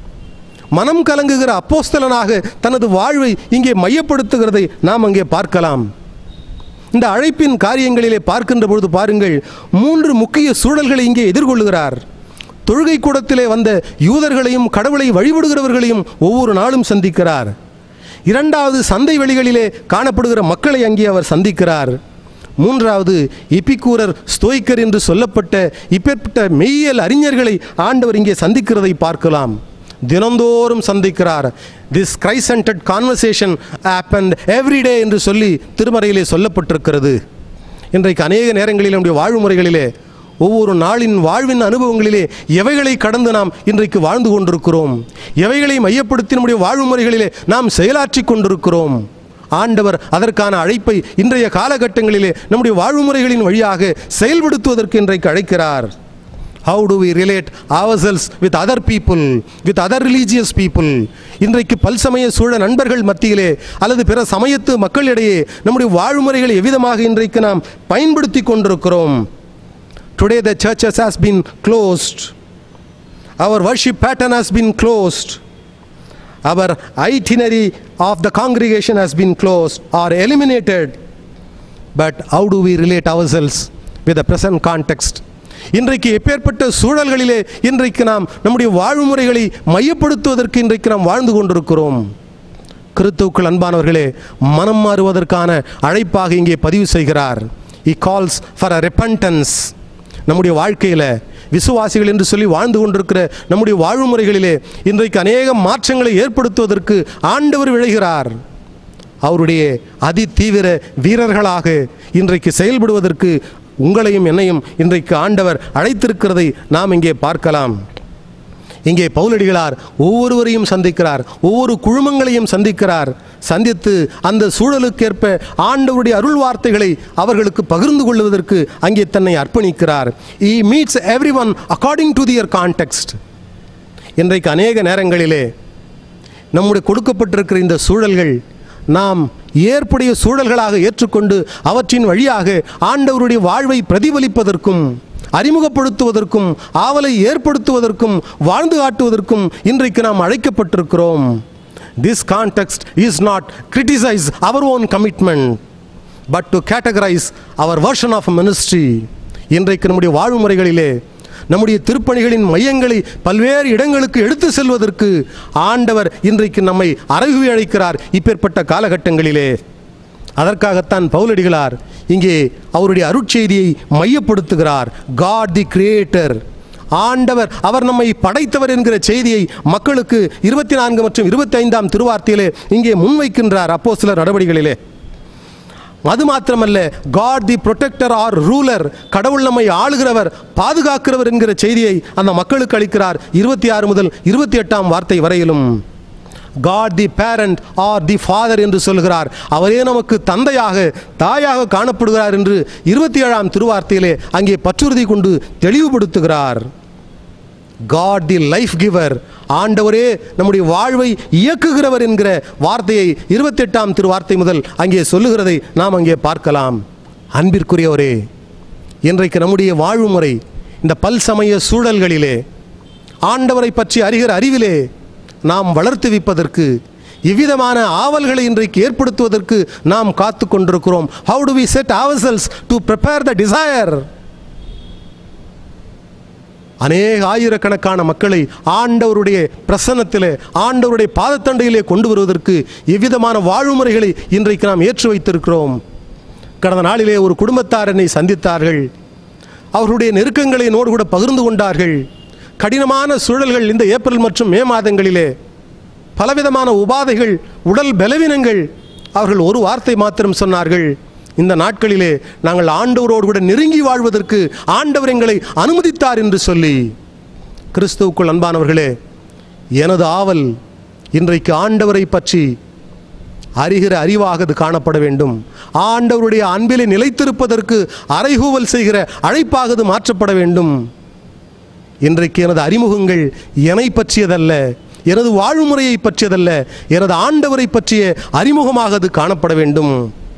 மனம் கலங்குகிற அப்போஸ்தலனாக தனது வாழ்வை இங்கே மையப்படுத்துகிறதை நாம் அங்கே பார்க்கலாம் இந்த அழைப்பின் காரியங்களிலே பார்க்கின்ற பொழுது பாருங்கள் மூன்று முக்கிய சூழல்களை இங்கே எதிர்கொள்ளுகிறார் தொழுகை கூடத்திலே வந்த யூதர்களையும் கடவுளை வழிபடுகிறவர்களையும் ஒவ்வொரு நாளும் சந்திக்கிறார் இரண்டாவது சந்தை வெளிகளிலே காணப்படுகிற மக்களை அங்கே அவர் சந்திக்கிறார் மூன்றாவது எபிக்கூரர் ஸ்தோய்க்கர் என்று சொல்லப்பட்ட இப்பேற்பட்ட மெய்யியல் அறிஞர்களை ஆண்டவர் இங்கே சந்திக்கிறதை பார்க்கலாம் தினந்தோறும் சந்திக்கிறார் திஸ் கிரைசன்டட் கான்வர்சேஷன் ஆப்பண்ட் எவ்ரிடே என்று சொல்லி திருமறையிலே சொல்லப்பட்டிருக்கிறது இன்றைக்கு அநேக நேரங்களில் நம்முடைய வாழ்வுமுறைகளிலே ஒவ்வொரு நாளின் வாழ்வின் அனுபவங்களிலே எவைகளை கடந்து நாம் இன்றைக்கு வாழ்ந்து கொண்டிருக்கிறோம் எவைகளை மையப்படுத்தி நம்முடைய வாழ்வுமுறைகளிலே நாம் செயலாற்றி கொண்டிருக்கிறோம் ஆண்டவர் அதற்கான அழைப்பை இன்றைய காலகட்டங்களிலே நம்முடைய வாழ்வுமுறைகளின் வழியாக செயல்படுத்துவதற்கு இன்றைக்கு அழைக்கிறார் how to we relate ourselves with other people with other religious people இன்றைக்கு பல்சமய சூழ நண்பர்கள் மத்தியிலே அல்லது பிற சமயத்து மக்களிடையே நம்முடைய வாழ்முறைகளை எவ்விதமாக இன்றைக்கு நாம் பயன்படுத்தி கொண்டிருக்கிறோம் today the churches has been closed our worship pattern has been closed our itinerary of the congregation has been closed or eliminated but how do we relate ourselves with the present context இன்றைக்கு எப்பேற்பட்ட சூழல்களிலே இன்றைக்கு நாம் நம்முடைய வாழ்முறைகளை மையப்படுத்துவதற்கு இன்றைக்கு நாம் வாழ்ந்து கொண்டிருக்கிறோம் கிறித்துவுக்கள் அன்பானவர்களே மனம் மாறுவதற்கான அழைப்பாக இங்கே பதிவு செய்கிறார் he calls for a repentance நம்முடைய வாழ்க்கையில் விசுவாசிகள் என்று சொல்லி வாழ்ந்து கொண்டிருக்கிற நம்முடைய வாழ்முறைகளிலே இன்றைக்கு அநேக மாற்றங்களை ஏற்படுத்துவதற்கு ஆண்டவர் விழைகிறார் அவருடைய அதி தீவிர வீரர்களாக இன்றைக்கு செயல்படுவதற்கு உங்களையும் என்னையும் இன்றைக்கு ஆண்டவர் அழைத்திருக்கிறதை நாம் இங்கே பார்க்கலாம் இங்கே பவுலடிகளார் ஒவ்வொருவரையும் சந்திக்கிறார் ஒவ்வொரு குழுமங்களையும் சந்திக்கிறார் சந்தித்து அந்த சூழலுக்கேற்ப ஆண்டவருடைய அருள் வார்த்தைகளை அவர்களுக்கு பகிர்ந்து கொள்வதற்கு அங்கே தன்னை அர்ப்பணிக்கிறார் he meets everyone according to their context இன்றைக்கு அநேக நேரங்களிலே நம்முடைய கொடுக்கப்பட்டிருக்கிற இந்த சூழல்கள் நாம் ஏற்புடைய சூழல்களாக ஏற்றுக்கொண்டு அவற்றின் வழியாக ஆண்டவருடைய வாழ்வை பிரதிபலிப்பதற்கும் அறிமுகப்படுத்துவதற்கும் ஆவலை ஏற்படுத்துவதற்கும் வாழ்ந்து காட்டுவதற்கும் இன்றைக்கு நாம் அழைக்கப்பட்டிருக்கிறோம் this context is not criticize our own commitment but to categorize our version of ministry இன்றைக்கு நம்முடைய வாழ்முறைகளிலே நம்முடைய திருப்பணிகளின் மையங்களை பல்வேறு இடங்களுக்கு எடுத்து செல்வதற்கு ஆண்டவர் இன்றைக்கு நம்மை அரவி அழைக்கிறார் இப்பேற்பட்ட காலகட்டங்களிலே அதற்காகத்தான் பவுலடிகளார் இங்கே அவருடைய அருட்செய்தியை மையப்படுத்துகிறார் காட் தி கிரியேட்டர் ஆண்டவர் அவர் நம்மை படைத்தவர் என்கிற செய்தியை மக்களுக்கு இருபத்தி நான்கு மற்றும் இருபத்தி ஐந்தாம் திருவார்த்தையிலே இங்கே முன்வைக்கின்றார் அப்போ சில நடவடிக்கைகளிலே அது மாத்திரமல்ல God the protector or ruler கடவுள் நம்மை ஆளுகிறவர் பாதுகாக்கிறவர் என்கிற செய்தியை அந்த மக்களுக்கு அளிக்கிறார் இருபத்தி ஆறு முதல் இருபத்தி எட்டாம் வார்த்தை வரையிலும் God the parent or the father என்று சொல்கிறார் அவரே நமக்கு தந்தையாக தாயாக காணப்படுகிறார் என்று இருபத்தி ஏழாம் திருவார்த்தையிலே அங்கே பற்றுறுதி கொண்டு தெளிவுபடுத்துகிறார் காட் தி லைஃப் கிவர் ஆண்டவரே நம்முடைய வாழ்வை இயக்குகிறவர் என்கிற வார்த்தையை இருபத்தெட்டாம் திருவார்த்தை முதல் அங்கே சொல்லுகிறதை நாம் அங்கே பார்க்கலாம் அன்பிற்குரியவரே இன்றைக்கு நம்முடைய வாழ்வு முறை இந்த பல்சமய சூழல்களிலே ஆண்டவரை பற்றி அறிகிற அறிவிலே நாம் வளர்த்து வைப்பதற்கு இவ்விதமான ஆவல்களை இன்றைக்கு ஏற்படுத்துவதற்கு நாம் காத்து கொண்டிருக்கிறோம் how to we set ourselves to prepare the desire அநேக ஆயிரக்கணக்கான மக்களை ஆண்டவருடைய பிரசன்னத்திலே ஆண்டவருடைய பாதத்தண்டையிலே கொண்டு வருவதற்கு எவ்விதமான வாழ்முறைகளை இன்றைக்கு நாம் ஏற்று வைத்திருக்கிறோம் கடந்த நாளிலே ஒரு குடும்பத்தார் என்னை சந்தித்தார்கள் அவர்களுடைய நெருக்கங்களை என்னோடு கூட பகிர்ந்து கொண்டார்கள் கடினமான சூழல்கள் இந்த ஏப்ரல் மற்றும் மே மாதங்களிலே பலவிதமான உபாதைகள் உடல் பலவீனங்கள் அவர்கள் ஒரு வார்த்தை மாத்திரம் சொன்னார்கள் இந்த நாட்களிலே நாங்கள் ஆண்டவரோடு கூட நெருங்கி வாழ்வதற்கு ஆண்டவர் எங்களை அனுமதித்தார் என்று சொல்லி கிறிஸ்துவுக்குள் அன்பானவர்களே எனது ஆவல் இன்றைக்கு ஆண்டவரை பற்றி அறிகிற அறிவாக அது காணப்பட வேண்டும் ஆண்டவருடைய அன்பிலே நிலைத்திருப்பதற்கு அறைகூவல் செய்கிற அழைப்பாக அது மாற்றப்பட வேண்டும் இன்றைக்கு எனது அறிமுகங்கள் என்னை பற்றியதல்ல எனது வாழ்முறையை பற்றியதல்ல எனது ஆண்டவரை பற்றிய அறிமுகமாக அது காணப்பட வேண்டும்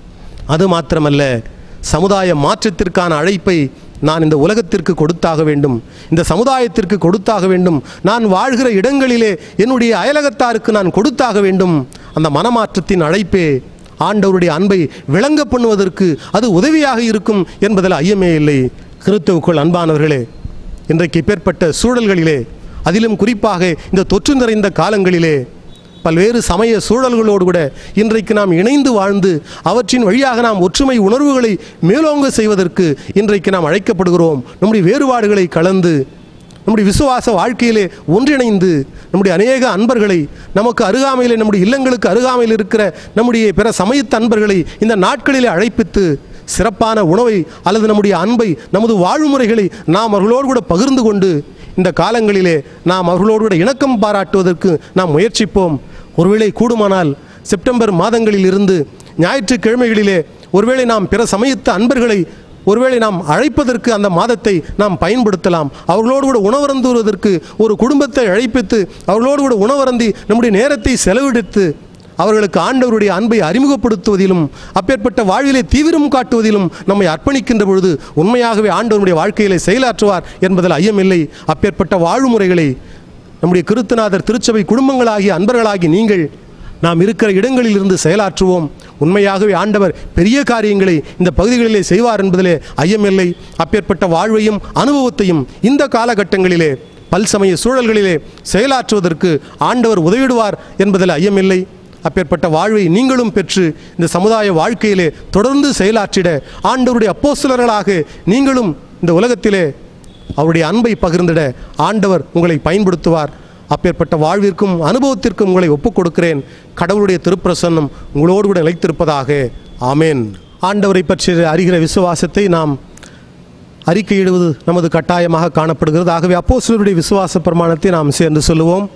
அது மாத்திரமல்ல சமுதாய மாற்றத்திற்கான அழைப்பை நான் இந்த உலகத்திற்கு கொடுத்தாக வேண்டும் இந்த சமுதாயத்திற்கு கொடுத்தாக வேண்டும் நான் வாழ்கிற இடங்களிலே என்னுடைய அயலகத்தாருக்கு நான் கொடுத்தாக வேண்டும் அந்த மனமாற்றத்தின் அழைப்பே ஆண்டவருடைய அன்பை விளங்க பண்ணுவதற்கு அது உதவியாக இருக்கும் என்பதில் ஐயமே இல்லை கிறிஸ்துவுக்குள் அன்பானவர்களே இன்றைக்கு இப்பேற்பட்ட சூழல்களிலே அதிலும் குறிப்பாக இந்த தொற்று நிறைந்த காலங்களிலே பல்வேறு சமய சூழல்களோடு கூட இன்றைக்கு நாம் இணைந்து வாழ்ந்து அவற்றின் வழியாக நாம் ஒற்றுமை உணர்வுகளை மேலோங்க செய்வதற்கு இன்றைக்கு நாம் அழைக்கப்படுகிறோம் நம்முடைய வேறுபாடுகளை கலந்து நம்முடைய விசுவாச வாழ்க்கையிலே ஒன்றிணைந்து நம்முடைய அநேக அன்பர்களை நமக்கு அருகாமையிலே நம்முடைய இல்லங்களுக்கு அருகாமையில் இருக்கிற நம்முடைய பிற சமயத்து அன்பர்களை இந்த நாட்களிலே அழைப்பித்து சிறப்பான உணவை அல்லது நம்முடைய அன்பை நமது வாழ்முறைகளை நாம் அவர்களோடு கூட பகிர்ந்து கொண்டு இந்த காலங்களிலே நாம் அவர்களோடு கூட இணக்கம் பாராட்டுவதற்கு நாம் முயற்சிப்போம் ஒருவேளை கூடுமானால் செப்டம்பர் மாதங்களில் இருந்து ஞாயிற்றுக்கிழமைகளிலே ஒருவேளை நாம் பிற சமயத்து அன்பர்களை ஒருவேளை நாம் அழைப்பதற்கு அந்த மாதத்தை நாம் பயன்படுத்தலாம் அவர்களோடு கூட உணவருந்துவதற்கு ஒரு குடும்பத்தை அழைப்பித்து அவர்களோடு கூட உணவருந்தி நம்முடைய நேரத்தை செலவழித்து அவர்களுக்கு ஆண்டவருடைய அன்பை அறிமுகப்படுத்துவதிலும் அப்பேற்பட்ட வாழ்விலே தீவிரம் காட்டுவதிலும் நம்மை அர்ப்பணிக்கின்ற பொழுது உண்மையாகவே ஆண்டவருடைய வாழ்க்கையிலே செயலாற்றுவார் என்பதில் ஐயமில்லை அப்பேற்பட்ட வாழ்முறைகளை நம்முடைய கிருத்தநாதர் திருச்சபை குடும்பங்களாகிய அன்பர்களாகி நீங்கள் நாம் இருக்கிற இடங்களில் இருந்து செயலாற்றுவோம் உண்மையாகவே ஆண்டவர் பெரிய காரியங்களை இந்த பகுதிகளிலே செய்வார் என்பதிலே ஐயமில்லை அப்பேற்பட்ட வாழ்வையும் அனுபவத்தையும் இந்த காலகட்டங்களிலே பல்சமய சூழல்களிலே செயலாற்றுவதற்கு ஆண்டவர் உதவிடுவார் என்பதில் ஐயமில்லை அப்பேற்பட்ட வாழ்வை நீங்களும் பெற்று இந்த சமுதாய வாழ்க்கையிலே தொடர்ந்து செயலாற்றிட ஆண்டவருடைய அப்போஸ்தலர்களாக நீங்களும் இந்த உலகத்திலே அவருடைய அன்பை பகிர்ந்திட ஆண்டவர் உங்களை பயன்படுத்துவார் அப்பேற்பட்ட வாழ்விற்கும் அனுபவத்திற்கும் உங்களை ஒப்புக் கொடுக்கிறேன் கடவுளுடைய திருப்பிரசன்னம் உங்களோடு கூட நிலைத்திருப்பதாக ஆமேன் ஆண்டவரை பற்றி அறிகிற விசுவாசத்தை நாம் அறிக்கையிடுவது நமது கட்டாயமாக காணப்படுகிறது ஆகவே அப்போஸ்தலருடைய விசுவாச பிரமாணத்தை நாம் சேர்ந்து சொல்லுவோம்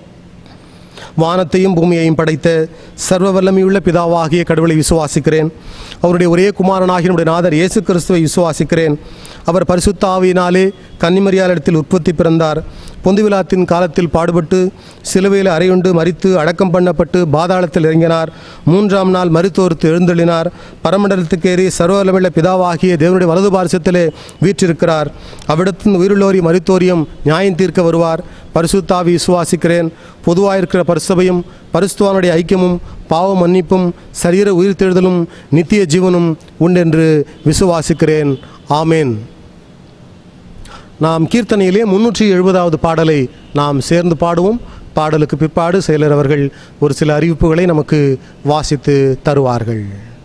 வானத்தையும் பூமியையும் படைத்த சர்வ வல்லமையுள்ள பிதாவாகிய கடவுளை விசுவாசிக்கிறேன் அவருடைய ஒரே குமாரனாகிய நம்முடைய நாதர் இயேசு கிறிஸ்துவை விசுவாசிக்கிறேன் அவர் பரிசுத்த ஆவியினாலே கன்னிமரியாளிடத்தில் உற்பத்தி பிறந்தார் பொந்துவிழாத்தின் காலத்தில் பாடுபட்டு சிலுவையில் அறையுண்டு மரித்து அடக்கம் பண்ணப்பட்டு பாதாளத்தில் இறங்கினார் மூன்றாம் நாள் மருத்துவர்த்து எழுந்தள்ளினார் பரமண்டலத்துக்கு ஏறி சர்வலமுள்ள பிதாவாகிய தேவனுடைய வலது பாரசத்திலே வீற்றிருக்கிறார் அவ்விடத்தின் உயிருள்ளோரி மருத்துவரியம் நியாயம் தீர்க்க வருவார் பரிசுத்தாவி விசுவாசிக்கிறேன் பொதுவாக இருக்கிற பரிசபையும் பரிசுத்தவானுடைய ஐக்கியமும் பாவ மன்னிப்பும் சரீர உயிர்த்தெழுதலும் நித்திய ஜீவனும் உண்டென்று விசுவாசிக்கிறேன் ஆமேன் நாம் கீர்த்தனையிலே முன்னூற்றி எழுபதாவது பாடலை நாம் சேர்ந்து பாடுவோம் பாடலுக்கு பிற்பாடு செயலர் அவர்கள் ஒரு சில அறிவிப்புகளை நமக்கு வாசித்து தருவார்கள்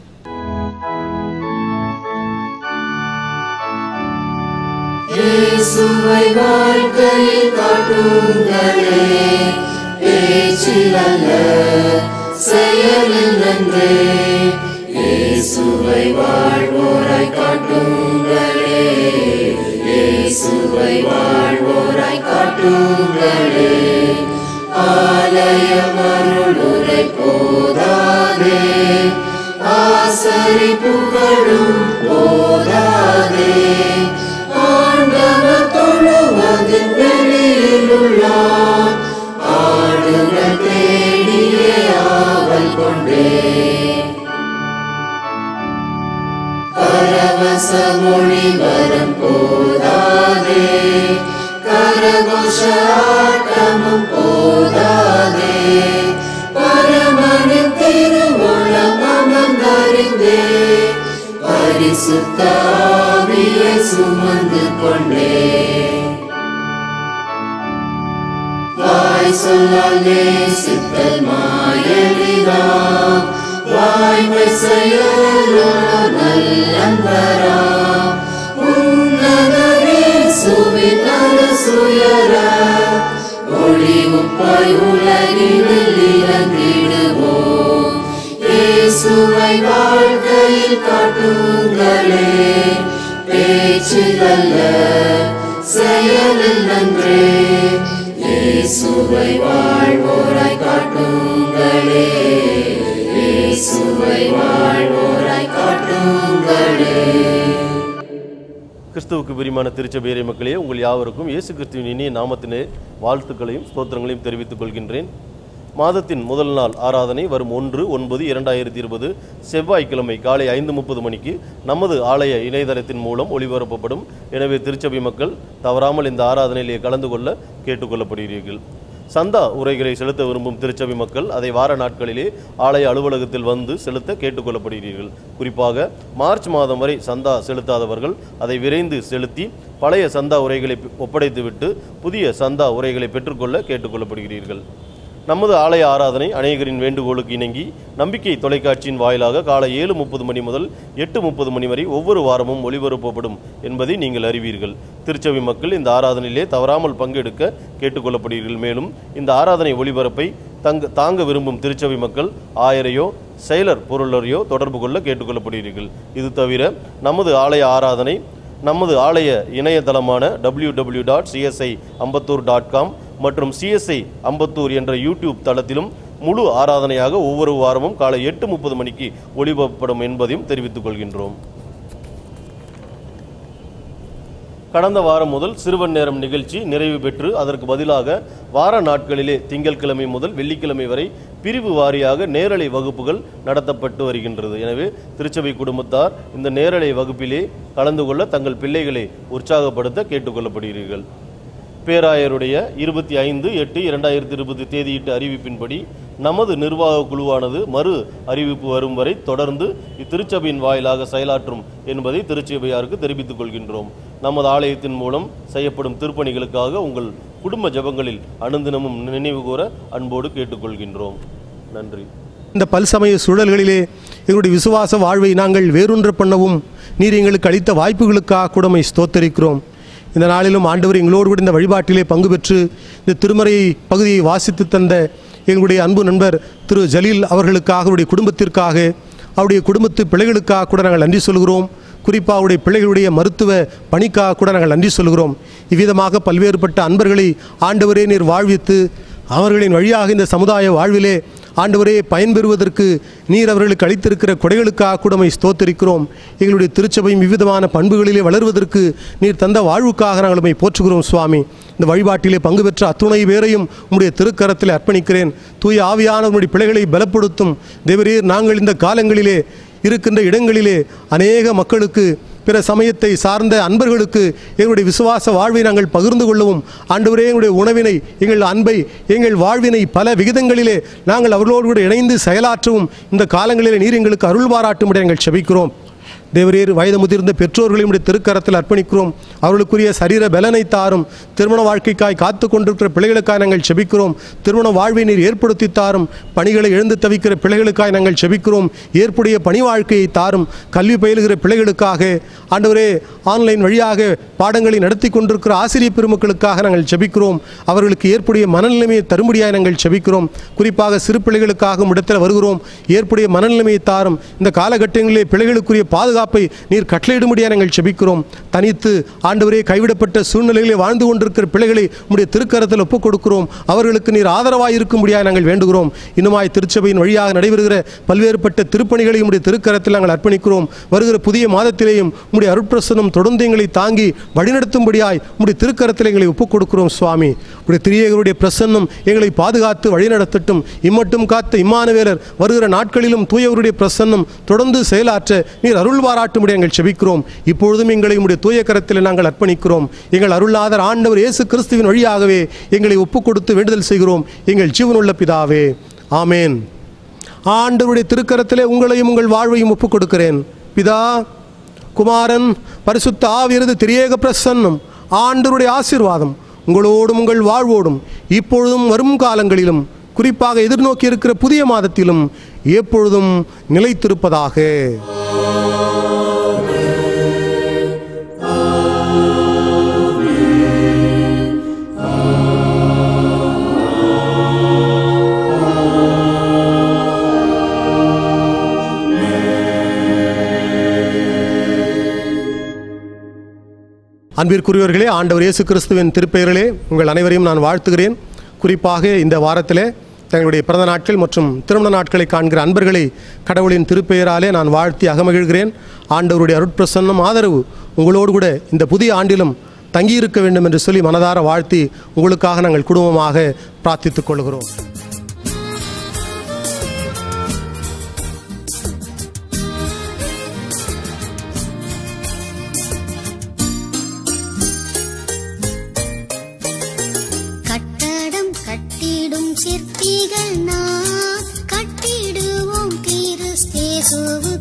இயேசுவை வாழ்க்கையில் காட்டுங்களே பேச்சில் அல்ல செயலில் நன்றே இயேசுவை வாழ்வோராய் காட்டுங்களே இயேசுவை வாழ்வோராய் காட்டுங்களே ஆலயம் அருளுரை போதாதே ஆசரி புகழும் போதாதே ஆண்டவர் தொழுவதின் வெளியிலுள்ளார் ஆடுகள் தேடியே ஆவல் கொண்டே பரவச மொழி வரம் போதாதே கரகோஷ ஆட்டமும் போதாதே பரமனின் திருவுளம் அமர்ந்தறிந்தே பரிசுத்த ஆவியை சுமந்து கொண்டே வாய் சொல்லால் நேசித்தல் மாயலிதா வாய்மை செயலோ நல்லன்பரா உன்னதரே சுவின் அரசுயர ஒளி உப்பாய் உலகினில் இறங்கிடுவோம் இயேசுவை வாழ்க்கையில் காட்டுங்களே பேச்சில் அல்ல செயலில் நன்றே இயேசுவை வாழ்வோராய் காட்டுங்களே இயேசுவை வாழ்வோராய் காட்டுங்களே கிறிஸ்துவுக்கு பிரியமான திருச்சபேரை மக்களே உங்கள் யாவருக்கும் இயேசு கிறிஸ்துவின் இனிய நாமத்தினே வாழ்த்துக்களையும் ஸ்தோத்திரங்களையும் தெரிவித்துக் கொள்கின்றேன் மாதத்தின் முதல் நாள் ஆராதனை வரும் ஒன்று ஒன்பது இரண்டாயிரத்தி இருபது செவ்வாய்க்கிழமை காலை ஐந்து முப்பது மணிக்கு நமது ஆலய இணையதளத்தின் மூலம் ஒளிபரப்பப்படும் எனவே திருச்சபை மக்கள் தவறாமல் இந்த ஆராதனையிலே கலந்து கொள்ள கேட்டுக்கொள்ளப்படுகிறீர்கள் சந்தா உரைகளை செலுத்த விரும்பும் திருச்சபை மக்கள் அதை வார நாட்களிலே ஆலய அலுவலகத்தில் வந்து செலுத்த கேட்டுக்கொள்ளப்படுகிறீர்கள் குறிப்பாக மார்ச் மாதம் வரை சந்தா செலுத்தாதவர்கள் அதை விரைந்து செலுத்தி பழைய சந்தா உரைகளை ஒப்படைத்துவிட்டு புதிய சந்தா உரைகளை பெற்றுக்கொள்ள கேட்டுக்கொள்ளப்படுகிறீர்கள் நமது ஆலய ஆராதனை அநேகரின் வேண்டுகோளுக்கு இணங்கி நம்பிக்கை தொலைக்காட்சியின் வாயிலாக காலை ஏழு முப்பது மணி முதல் எட்டு முப்பது மணி வரை ஒவ்வொரு வாரமும் ஒளிபரப்பப்படும் என்பதை நீங்கள் அறிவீர்கள் திருச்சபை மக்கள் இந்த ஆராதனையிலே தவறாமல் பங்கெடுக்க கேட்டுக்கொள்ளப்படுகிறீர்கள் மேலும் இந்த ஆராதனை ஒளிபரப்பை தங்க தாங்க விரும்பும் திருச்சபை மக்கள் ஆயரையோ செயலர் பொருளரையோ தொடர்பு கொள்ள கேட்டுக்கொள்ளப்படுகிறீர்கள் இது தவிர நமது ஆலய ஆராதனை நமது ஆலய இணையதளமான W W dot CSI Ambattur dot com மற்றும் சிஎஸ்ஐ அம்பத்தூர் என்ற யூடியூப் தளத்திலும் முழு ஆராதனையாக ஒவ்வொரு வாரமும் காலை எட்டு முப்பது மணிக்கு ஒளிபரப்பப்படும் என்பதையும் தெரிவித்துக் கொள்கின்றோம் கடந்த வாரம் முதல் சிறுவன் நேரம் நிகழ்ச்சி நிறைவு பெற்று அதற்கு பதிலாக வார நாட்களிலே திங்கட்கிழமை முதல் வெள்ளிக்கிழமை வரை பிரிவு வாரியாக நேரலை வகுப்புகள் நடத்தப்பட்டு வருகின்றது எனவே திருச்சபை குடும்பத்தார் இந்த நேரலை வகுப்பிலே கலந்து கொள்ள தங்கள் பிள்ளைகளை உற்சாகப்படுத்த கேட்டுக்கொள்ளப்படுகிறீர்கள் பேராயருடைய இருபத்தி ஐந்து எட்டு இரண்டாயிரத்தி இருபது தேதியிட்ட அறிவிப்பின்படி நமது நிர்வாக குழுவானது மறு அறிவிப்பு வரும் வரை தொடர்ந்து இத்திருச்சபையின் வாயிலாக செயலாற்றும் என்பதை திருச்சபையாருக்கு தெரிவித்துக் கொள்கின்றோம் நமது ஆலயத்தின் மூலம் செய்யப்படும் திருப்பணிகளுக்காக உங்கள் குடும்ப ஜெபங்களில் அனுதினமும் நினைவு கூற அன்போடு கேட்டுக்கொள்கின்றோம் நன்றி இந்த பல்சமய சூழல்களிலே எங்களுடைய விசுவாச வாழ்வை நாங்கள் வேரூன்ற பண்ணவும் நீர் எங்களுக்கு அளித்த வாய்ப்புகளுக்காக கூடமை ஸ்தோத்தரிக்கிறோம் இந்த நாளிலும் ஆண்டவர் எங்களோடு கூட இந்த வழிபாட்டிலே பங்கு பெற்று இந்த திருமறை பகுதியை வாசித்து தந்த எங்களுடைய அன்பு நண்பர் திரு ஜலீல் அவர்களுக்காக அவருடைய குடும்பத்திற்காக அவருடைய குடும்பத்து பிள்ளைகளுக்காக கூட நாங்கள் நன்றி சொல்கிறோம் குறிப்பாக அவருடைய பிள்ளைகளுடைய மருத்துவ பணிக்காக கூட நாங்கள் நன்றி சொல்கிறோம் இவ்விதமாக பல்வேறுபட்ட அன்பர்களை ஆண்டவரே நீர் வாழ்வித்து அவர்களின் வழியாக இந்த சமுதாய வாழ்விலே ஆண்டவரே பயன்பெறுவதற்கு நீர் அவர்களுக்கு அளித்திருக்கிற கொடைகளுக்காக கூடமை ஸ்தோத்தரிக்கிறோம் எங்களுடைய திருச்சபையும் விவிதமான பண்புகளிலே வளருவதற்கு நீர் தந்த வாழ்வுக்காக நாங்கள் உம்மை போற்றுகிறோம் சுவாமி இந்த வழிபாட்டிலே பங்கு பெற்ற அத்துணை பேரையும் உம்முடைய திருக்கரத்தில் அர்ப்பணிக்கிறேன் தூய ஆவியான உம்முடைய பிள்ளைகளை பலப்படுத்தும் தேவரீர் நாங்கள் இந்த காலங்களிலே இருக்கின்ற இடங்களிலே அநேக மக்களுக்கு பிற சமயத்தை சார்ந்த அன்பர்களுக்கு எங்களுடைய விசுவாச வாழ்வை நாங்கள் பகிர்ந்து கொள்ளவும் ஆண்டவரே எங்களுடைய உணவினை எங்கள் அன்பை எங்கள் வாழ்வினை பல விகிதங்களிலே நாங்கள் அவர்களோடு கூட இணைந்து செயலாற்றவும் இந்த காலங்களிலே நீர் எங்களுக்கு அருள் பாராட்டும்படி நாங்கள் செபிக்கிறோம் தேவரீர் வயது முதிர்ந்த பெற்றோர்களையும் உடைய திருக்கரத்தில் அர்ப்பணிக்கிறோம் அவர்களுக்குரிய சரீர பலனை தாரும் திருமண வாழ்க்கைக்காய் காத்து கொண்டிருக்கிற பிள்ளைகளுக்காய் நாங்கள் செபிக்கிறோம் திருமண வாழ்வை நீர் ஏற்படுத்தி தாரும் பணிகளை எழுந்து தவிக்கிற பிள்ளைகளுக்காய் நாங்கள் செபிக்கிறோம் ஏற்புடைய பணி வாழ்க்கையை தாரும் கல்வி பயிலுகிற பிள்ளைகளுக்காக ஆண்டவரே ஆன்லைன் வழியாக பாடங்களை நடத்தி கொண்டிருக்கிற ஆசிரியர் பெருமக்களுக்காக நாங்கள் செபிக்கிறோம் அவர்களுக்கு ஏற்புடைய மனநிலைமையை தரும்படியாக நாங்கள் செபிக்கிறோம் குறிப்பாக சிறு பிள்ளைகளுக்காக இடத்தில் வருகிறோம் ஏற்புடைய மனநிலைமையை தாரும் இந்த காலகட்டங்களிலே பிள்ளைகளுக்குரிய பாதுகாப்பை நீர் கட்டளையிடும்படியாக நாங்கள் செபிக்கிறோம் தனித்து ஆண்டவரே கைவிடப்பட்ட சூழ்நிலைகளில் வாழ்ந்து கொண்டிருக்கிற பிள்ளைகளை உடைய திருக்கரத்தில் ஒப்புக் கொடுக்கிறோம் அவர்களுக்கு நீர் ஆதரவாக இருக்கும்படியாக நாங்கள் வேண்டுகிறோம் இன்னுமாய் திருச்சபையின் வழியாக நடைபெறுகிற பல்வேறுபட்ட திருப்பணிகளையும் உடைய திருக்கரத்தில் நாங்கள் அர்ப்பணிக்கிறோம் வருகிற புதிய மாதத்திலேயும் உடைய அருட்பிரசனம் தொடர்ந்து எங்களை தாங்கி வழிநடத்தும்படியாய் உடைய திருக்கரத்தில் எங்களை ஒப்புக் கொடுக்கிறோம் சுவாமி உடைய திரியகருடைய பிரசன்னம் எங்களை பாதுகாத்து வழிநடத்தட்டும் இம்மட்டும் காத்த இம்மானுவேலர் வருகிற நாட்களிலும் தூயவருடைய பிரசன்னம் தொடர்ந்து செயலாற்ற நீர் அருள் பாராட்டும்படி எங்கள் செபிக்கிறோம் இப்பொழுதும் எங்களை உடைய தூய கரத்தில் நாங்கள் அர்ப்பணிக்கிறோம் எங்கள் அருளாதர் ஆண்டவர் இயேசு கிறிஸ்துவின் வழியாகவே எங்களை ஒப்புக் கொடுத்து வேண்டுதல் செய்கிறோம் எங்கள் ஜீவனுள்ள பிதாவே ஆமேன் ஆண்டவருடைய திருக்கரத்திலே உங்களையும் உங்கள் வாழ்வையும் ஒப்புக் கொடுக்கிறேன் பிதா குமாரன் பரிசுத்த ஆவியரது திரியேக பிரசன்னம் ஆண்டவருடைய ஆசீர்வாதம் உங்களோடும் உங்கள் வாழ்வோடும் இப்பொழுதும் வரும் காலங்களிலும் குறிப்பாக எதிர்நோக்கி இருக்கிற புதிய மாதத்திலும் எப்பொழுதும் நிலைத்திருப்பதாக அன்பிற்குரியவர்களே ஆண்டவர் இயேசு கிறிஸ்துவின் திருப்பெயரிலே உங்கள் அனைவரையும் நான் வாழ்த்துகிறேன் குறிப்பாக இந்த வாரத்திலே தங்களுடைய பிறந்த நாட்கள் மற்றும் திருமண நாட்களை காண்கிற அன்பர்களை கடவுளின் திருப்பெயராலே நான் வாழ்த்தி அகமகிழ்கிறேன் ஆண்டவருடைய அருட்பிரசன்னம் ஆதரவு உங்களோடு கூட இந்த புதிய ஆண்டிலும் தங்கியிருக்க வேண்டும் என்று சொல்லி மனதார வாழ்த்தி உங்களுக்காக நாங்கள் குடும்பமாக பிரார்த்தித்துக் கொள்கிறோம் கட்டடம் கட்டிடும் சிற்பிகள் நான் கட்டிடுவோம் கிறிஸ்தேசுவுக்குள்